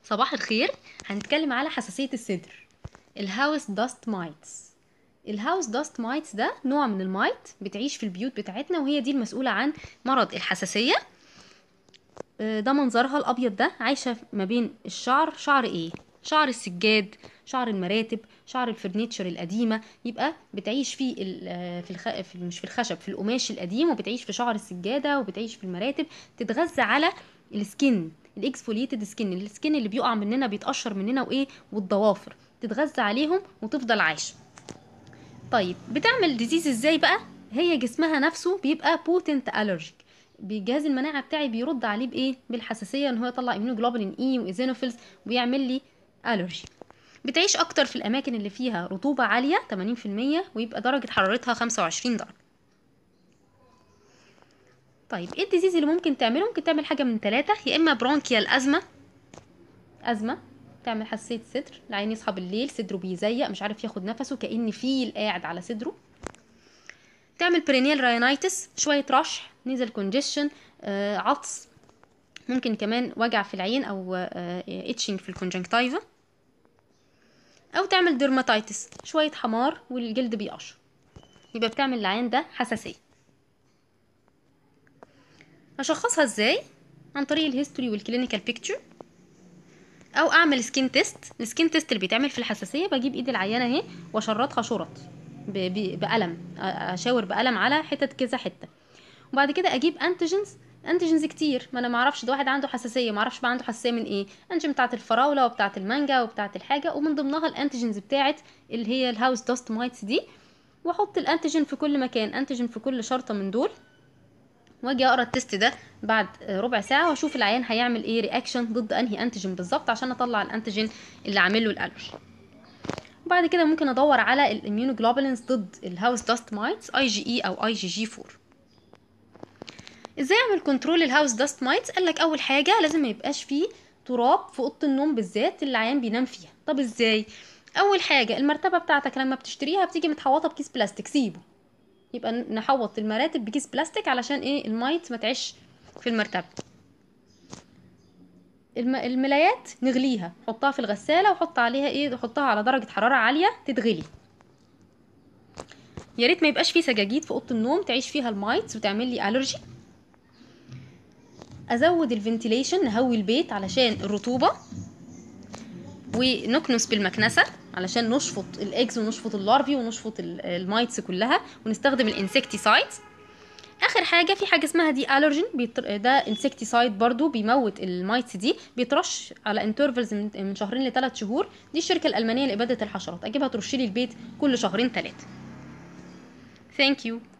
صباح الخير هنتكلم على حساسية الصدر الهاوس داست مايتس الهاوس داست مايتس ده نوع من المايت بتعيش في البيوت بتاعتنا وهي دي المسؤولة عن مرض الحساسية آه، ده منظرها الأبيض ده عايشة ما بين الشعر شعر ايه شعر السجاد شعر المراتب شعر الفرنيتشر القديمة يبقى بتعيش في ال- آه، في, الخ... في مش في الخشب في القماش القديم وبتعيش في شعر السجادة وبتعيش في المراتب تتغذى على السكن الاكسفوليتد سكن السكن اللي بيقع مننا بيتقشر مننا وايه والضوافر تتغذى عليهم وتفضل عايشه طيب بتعمل ديزيز ازاي بقى هي جسمها نفسه بيبقى بوتنت الرجيك بجهاز المناعه بتاعي بيرد عليه بايه بالحساسيه ان هو يطلع اميونوجلوبولين اي وايزينوفيلز ويعمل لي الرجي بتعيش اكتر في الاماكن اللي فيها رطوبه عاليه 80% ويبقى درجه حرارتها 25 درجه طيب ايه الديزيز اللي ممكن تعمله ممكن تعمل حاجه من ثلاثه يا اما برونكيال ازمه ازمه تعمل حساسيه صدر العين يصحى بالليل صدره بيزيق مش عارف ياخد نفسه كأن فيل قاعد على صدره تعمل برينيال راينايتس شويه رشح نيزل كونجيشن آه عطس ممكن كمان وجع في العين او اتشنج في الكونجنكتيفا او تعمل ديرماتيتس شويه حمار والجلد بيقشر يبقى بتعمل العين ده حساسيه اشخصها ازاي عن طريق الهيستوري والكلينيكال بيكتشر او اعمل سكين تيست السكين تيست اللي بيتعمل في الحساسيه بجيب ايد العيانه اهي واشرطها شرط ب- ب- بقلم أ- اشاور بقلم على حتت كذا حته وبعد كده اجيب انتيجنز انتيجنز كتير ما انا ما اعرفش ده واحد عنده حساسيه ما اعرفش بقى عنده حساسيه من ايه انتيجن بتاعه الفراوله وبتاعه المانجا وبتاعه الحاجه ومن ضمنها الانتيجنز بتاعه اللي هي الهاوس داست مايتس دي واحط الانتيجن في كل مكان انتيجن في كل شرطه من دول واجي اقرا التست ده بعد ربع ساعه واشوف العيان هيعمل ايه رياكشن ضد انهي انتيجين بالظبط عشان اطلع الانتيجين اللي عامل له الالرجي وبعد كده ممكن ادور على الاميونوجلوبولينز ضد الهاوس داست مايتس اي جي اي او اي جي جي 4 ازاي اعمل كنترول الهاوس داست مايتس قال لك اول حاجه لازم ما يبقاش فيه تراب في اوضه النوم بالذات اللي العيان بينام فيها طب ازاي اول حاجه المرتبه بتاعتك لما بتشتريها بتيجي متحوطه بكيس بلاستيك سيبه يبقى نحوط المراتب بكيس بلاستيك علشان ايه المايت ما تعيش في المرتبه الم... الملايات نغليها حطها في الغساله وحط عليها ايه حطها على درجه حراره عاليه تتغلي يا ريت ما يبقاش فيه سجاجيد في اوضه النوم تعيش فيها المايتس وتعمل لي الرجي ازود الفنتيليشن نهوي البيت علشان الرطوبه ونكنس بالمكنسه علشان نشفط الاجز ونشفط اللارفي ونشفط ال- المايتس كلها ونستخدم الانسكتيسايدز اخر حاجه في حاجه اسمها دي الرجين بيتر... ده انسكتيسايد برضو بيموت المايتس دي بيترش على انترفلز من من شهرين لثلاث شهور دي الشركه الالمانيه لاباده الحشرات اجيبها ترش لي البيت كل شهرين ثلاثه ثانك يو